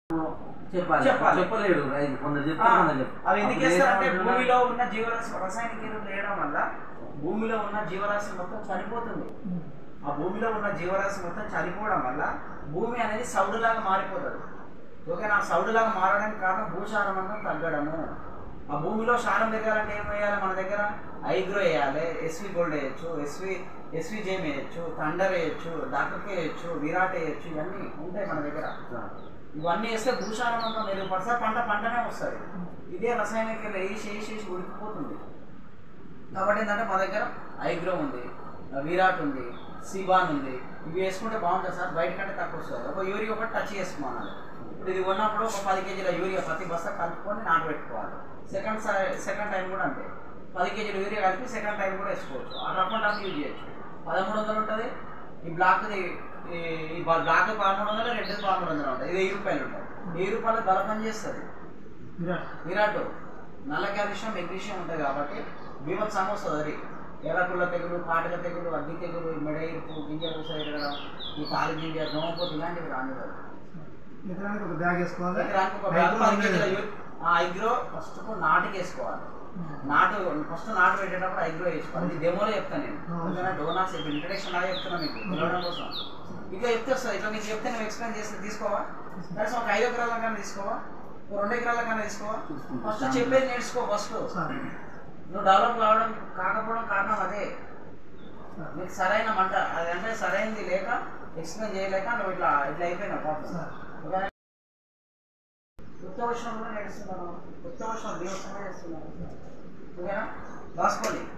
చెప్పాలి చెప్పాలి. చెప్పలేడు రైతు కొందరు ఆ, చెప్తారు కొందరు చెప్పరు. అవి ఎందుకు అప్పుడు వేస్తారంటే ఏమంటున్నా? భూమిలో ఉన్న జీవరాశి రసాయనిక ఎరువులు వేయడం వల్ల భూమిలో ఉన్న జీవరాశి మొత్తం చనిపోతుంది ఆ భూమిలో ఉన్న జీవరాశి మొత్తం చనిపోవడం వల్ల భూమి అనేది సౌడులాగా మారిపోతుంది ఓకేనా ఆ సౌడులాగా మారడానికి కారణం భూసారం అంతా తగ్గడము ఆ భూమిలో సారం పెరగాలంటే ఏం వేయాలి మన దగ్గర ఐగ్రో వేయాలి ఎస్వి గోల్డ్ వేయచ్చు ఎస్వి ఎస్వి జేమ్ వేయచ్చు థండర్ వేయచ్చు డాక్టర్కే వేయచ్చు విరాట్ వేయచ్చు ఇవన్నీ ఉంటాయి మన దగ్గర ఇవన్నీ వేస్తే భూసారం అంతా మెరుగుపడితే పంట పంటనే వస్తుంది ఇదే రసాయనిక వేసి వేసి వేసి ఉడికిపోతుంది కాబట్టి ఏంటంటే మా దగ్గర ఐగ్రో ఉంది విరాట్ ఉంది సిబాన్ ఉంది ఇవి వేసుకుంటే బాగుంటుంది సార్ బయట కంటే తక్కువ వస్తుంది ఒక యూరియా ఒకటి టచ్ చేసుకోవాలి ఇప్పుడు ఇది ఉన్నప్పుడు ఒక పది కేజీల యూరియా ప్రతి బస్తా కలుపుకొని నానబెట్టుకోవాలి సెకండ్ సెకండ్ టైం కూడా అంతే పది కేజీల యూరియా కలిపి సెకండ్ టైం కూడా వేసుకోవచ్చు ఆ రఫ్ అండ్ టఫ్ యూజ్ చేయొచ్చు పదమూడు వందలు ఉంటుంది ఈ బ్లాక్ది ఈ ఈ బ్లాక్ పదమూడు వందలు రెడ్ పదమూడు వందలు ఉంటుంది ఇది వెయ్యి రూపాయలు ఉంటుంది వెయ్యి రూపాయలు బల పని చేస్తుంది విరాట్ నల్ల క్యాల్షియం మెగ్నీషియం ఉంటుంది కాబట్టి బీభత్సంగా వస్తుంది అది ఎర్రకుళ్ళ తెగులు కాటక తెగులు అగ్గి తెగులు ఈ మెడ ఇరుపు గింజ పూస ఎరగడం ఈ తాలి గింజ దోమపోతు ఇలాంటివి రాని ఎకరానికి ఒక బ్యాగ్ వేసుకోవాలి ఒక బ్యాగ్ పది కేజీల యూ- ఆ ఐగ్రో ఫస్ట్ నాటుకి వేసుకోవాలి నాటు ఫస్ట్ నాటు పెట్టేటప్పుడు ఐగ్రో వేసుకోవాలి ఇది డెమోలో చెప్తాను నేను ఎందుకంటే డోనాస్ ఇంట్రడక్షన్ లాగా చెప్తున్నా మీకు తెలియడం కోసం ఇట్లా చెప్తే వస్తుంది ఇట్లా నీకు చెప్తే నువ్వు ఎక్స్ప్లెయిన్ చేస్తే తీసుకోవా కనీసం ఒక ఐదు ఎకరాల కన్నా తీసుకోవా ఒక రెండు ఎకరాల కన్నా తీసుకోవా ఫస్ట్ చెప్పేది నేర్చుకో ఫస్ట్ నువ్వు డెవలప్ కావడం కాకపోవడం కారణం అదే నీకు సరైన మంట అది అంటే సరైనది లేక ఎక్స్ప్లెయిన్ చేయలేక నువ్వు ఇట్లా ఇట్లా అయిపోయినావు పాపం ఓకేనా? కొత్త వర్షం కూడా నడుస్తున్నాను కొత్త వర్షం దేవస్థానం చేస్తున్నాను ఓకేనా రాసుకోండి